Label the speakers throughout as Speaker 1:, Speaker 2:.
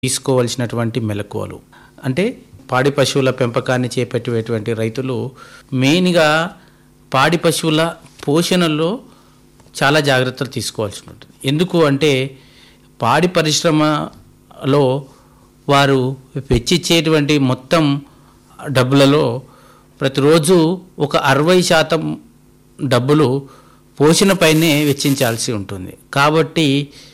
Speaker 1: తీసుకోవలసినటువంటి మెలకువలు అంటే పాడి పశువుల పెంపకాన్ని చేపట్టేటువంటి రైతులు మెయిన్గా పాడి పశువుల పోషణలో చాలా జాగ్రత్తలు తీసుకోవాల్సి ఉంటుంది ఎందుకు అంటే పాడి పరిశ్రమలో వారు వెచ్చిచ్చేటువంటి మొత్తం డబ్బులలో ప్రతిరోజు ఒక అరవై శాతం డబ్బులు పోషణపైనే వెచ్చించాల్సి ఉంటుంది కాబట్టి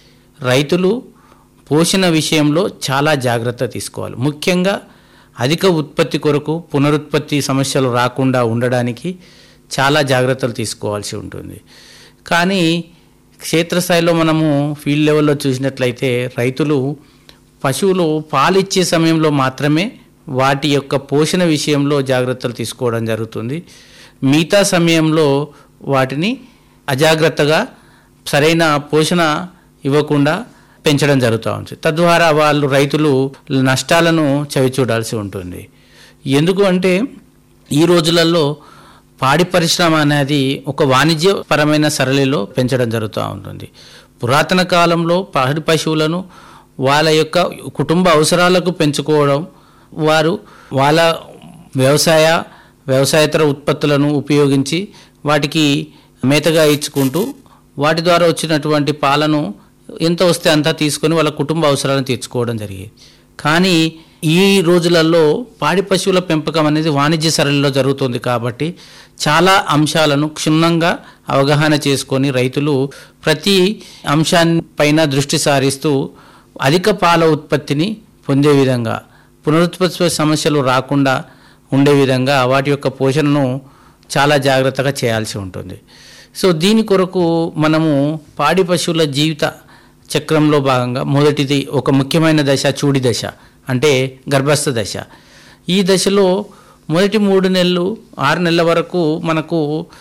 Speaker 1: రైతులు పోషణ విషయంలో చాలా జాగ్రత్త తీసుకోవాలి ముఖ్యంగా అధిక ఉత్పత్తి కొరకు పునరుత్పత్తి సమస్యలు రాకుండా ఉండడానికి చాలా జాగ్రత్తలు తీసుకోవాల్సి ఉంటుంది కానీ క్షేత్రస్థాయిలో మనము ఫీల్డ్ లెవెల్లో చూసినట్లయితే రైతులు పశువులు పాలిచ్చే సమయంలో మాత్రమే వాటి యొక్క పోషణ విషయంలో జాగ్రత్తలు తీసుకోవడం జరుగుతుంది మిగతా సమయంలో వాటిని అజాగ్రత్తగా సరైన పోషణ ఇవ్వకుండా పెంచడం జరుగుతూ ఉంటుంది తద్వారా వాళ్ళు రైతులు నష్టాలను చవిచూడాల్సి ఉంటుంది ఎందుకు అంటే ఈ రోజులలో పాడి పరిశ్రమ అనేది ఒక వాణిజ్యపరమైన సరళిలో పెంచడం జరుగుతూ ఉంటుంది పురాతన కాలంలో పాడి పశువులను వాళ్ళ యొక్క కుటుంబ అవసరాలకు పెంచుకోవడం వారు వాళ్ళ వ్యవసాయ వ్యవసాయేతర ఉత్పత్తులను ఉపయోగించి వాటికి మేతగా ఇచ్చుకుంటూ వాటి ద్వారా వచ్చినటువంటి పాలను ఎంత వస్తే అంతా తీసుకొని వాళ్ళ కుటుంబ అవసరాలను తీర్చుకోవడం జరిగేది కానీ ఈ రోజులలో పాడి పశువుల పెంపకం అనేది వాణిజ్య సరళిలో జరుగుతుంది కాబట్టి చాలా అంశాలను క్షుణ్ణంగా అవగాహన చేసుకొని రైతులు ప్రతి అంశాన్ని పైన దృష్టి సారిస్తూ అధిక పాల ఉత్పత్తిని పొందే విధంగా పునరుత్పత్తి సమస్యలు రాకుండా ఉండే విధంగా వాటి యొక్క పోషణను చాలా జాగ్రత్తగా చేయాల్సి ఉంటుంది సో దీని కొరకు మనము పాడి పశువుల జీవిత చక్రంలో భాగంగా మొదటిది ఒక ముఖ్యమైన దశ చూడి దశ అంటే గర్భస్థ దశ ఈ దశలో మొదటి మూడు నెలలు ఆరు నెలల వరకు మనకు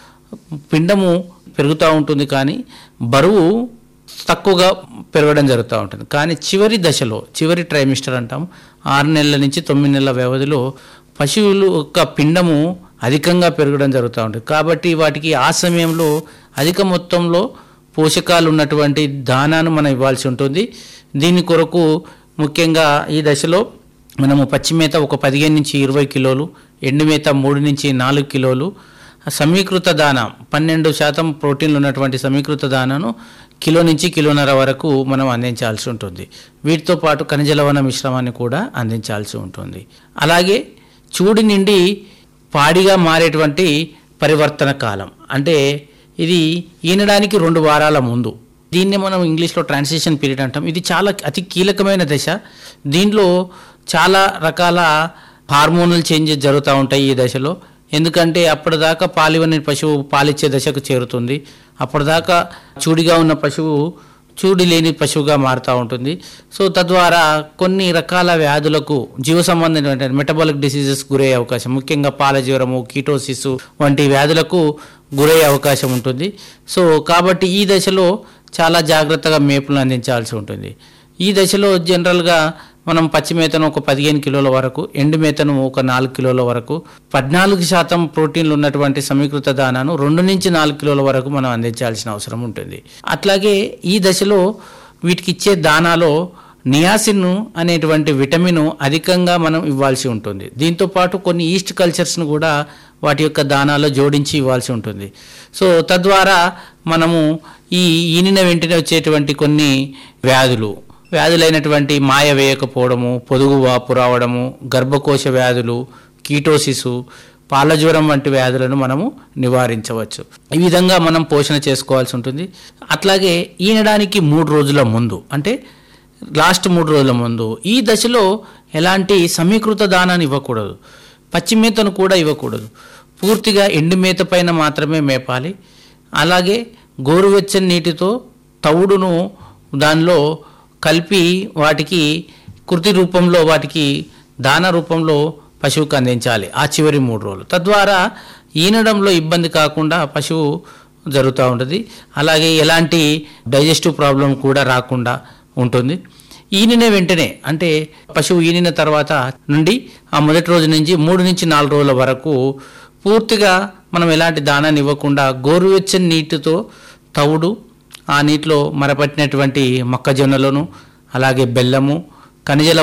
Speaker 1: పిండము పెరుగుతూ ఉంటుంది కానీ బరువు తక్కువగా పెరగడం జరుగుతూ ఉంటుంది కానీ చివరి దశలో చివరి ట్రైమిస్టర్ అంటాం ఆరు నెలల నుంచి తొమ్మిది నెలల వ్యవధిలో పశువులు యొక్క పిండము అధికంగా పెరగడం జరుగుతూ ఉంటుంది కాబట్టి వాటికి ఆ సమయంలో అధిక మొత్తంలో పోషకాలు ఉన్నటువంటి దానాను మనం ఇవ్వాల్సి ఉంటుంది దీని కొరకు ముఖ్యంగా ఈ దశలో మనము పచ్చిమేత ఒక పదిహేను నుంచి ఇరవై కిలోలు ఎండుమేత మూడు నుంచి నాలుగు కిలోలు సమీకృత దాన పన్నెండు శాతం ప్రోటీన్లు ఉన్నటువంటి సమీకృత దానాను కిలో నుంచి కిలోన్నర వరకు మనం అందించాల్సి ఉంటుంది వీటితో పాటు ఖనిజ లవణ మిశ్రమాన్ని కూడా అందించాల్సి ఉంటుంది అలాగే చూడి నుండి పాడిగా మారేటువంటి పరివర్తన కాలం అంటే ఇది ఈనడానికి రెండు వారాల ముందు దీన్ని మనం ఇంగ్లీష్లో ట్రాన్సిషన్ పీరియడ్ అంటాం ఇది చాలా అతి కీలకమైన దశ దీనిలో చాలా రకాల హార్మోనల్ చేంజెస్ జరుగుతూ ఉంటాయి ఈ దశలో ఎందుకంటే అప్పటిదాకా పాలివని పశువు పాలిచ్చే దశకు చేరుతుంది అప్పటిదాకా చూడిగా ఉన్న పశువు చూడి లేని పశువుగా మారుతూ ఉంటుంది సో తద్వారా కొన్ని రకాల వ్యాధులకు జీవ సంబంధమైన మెటబాలిక్ డిసీజెస్ గురయ్యే అవకాశం ముఖ్యంగా పాల జ్వరము కీటోసిస్ వంటి వ్యాధులకు గురయ్యే అవకాశం ఉంటుంది సో కాబట్టి ఈ దశలో చాలా జాగ్రత్తగా మేపులను అందించాల్సి ఉంటుంది ఈ దశలో జనరల్గా మనం పచ్చి మేతను ఒక పదిహేను కిలోల వరకు ఎండు మేతను ఒక నాలుగు కిలోల వరకు పద్నాలుగు శాతం ప్రోటీన్లు ఉన్నటువంటి సమీకృత దానాను రెండు నుంచి నాలుగు కిలోల వరకు మనం అందించాల్సిన అవసరం ఉంటుంది అట్లాగే ఈ దశలో వీటికి ఇచ్చే దానాలో నియాసిన్ అనేటువంటి విటమిన్ అధికంగా మనం ఇవ్వాల్సి ఉంటుంది దీంతో పాటు కొన్ని ఈస్ట్ కల్చర్స్ను కూడా వాటి యొక్క దానాలో జోడించి ఇవ్వాల్సి ఉంటుంది సో తద్వారా మనము ఈ ఈనిన వెంటనే వచ్చేటువంటి కొన్ని వ్యాధులు వ్యాధులైనటువంటి మాయ వేయకపోవడము పొదుగు వాపు రావడము గర్భకోశ వ్యాధులు కీటోసిసు పాలజ్వరం వంటి వ్యాధులను మనము నివారించవచ్చు ఈ విధంగా మనం పోషణ చేసుకోవాల్సి ఉంటుంది అట్లాగే ఈనడానికి మూడు రోజుల ముందు అంటే లాస్ట్ మూడు రోజుల ముందు ఈ దశలో ఎలాంటి సమీకృత దానాన్ని ఇవ్వకూడదు పచ్చిమేతను కూడా ఇవ్వకూడదు పూర్తిగా ఎండు మేత పైన మాత్రమే మేపాలి అలాగే గోరువెచ్చని నీటితో తవుడును దానిలో కలిపి వాటికి కృతి రూపంలో వాటికి దాన రూపంలో పశువుకు అందించాలి ఆ చివరి మూడు రోజులు తద్వారా ఈనడంలో ఇబ్బంది కాకుండా పశువు జరుగుతూ ఉంటుంది అలాగే ఎలాంటి డైజెస్టివ్ ప్రాబ్లం కూడా రాకుండా ఉంటుంది ఈనిన వెంటనే అంటే పశువు ఈనిన తర్వాత నుండి ఆ మొదటి రోజు నుంచి మూడు నుంచి నాలుగు రోజుల వరకు పూర్తిగా మనం ఎలాంటి దానాన్ని ఇవ్వకుండా గోరువెచ్చని నీటితో తవుడు ఆ నీటిలో మరపట్టినటువంటి మొక్కజొన్నలను అలాగే బెల్లము ఖనిజ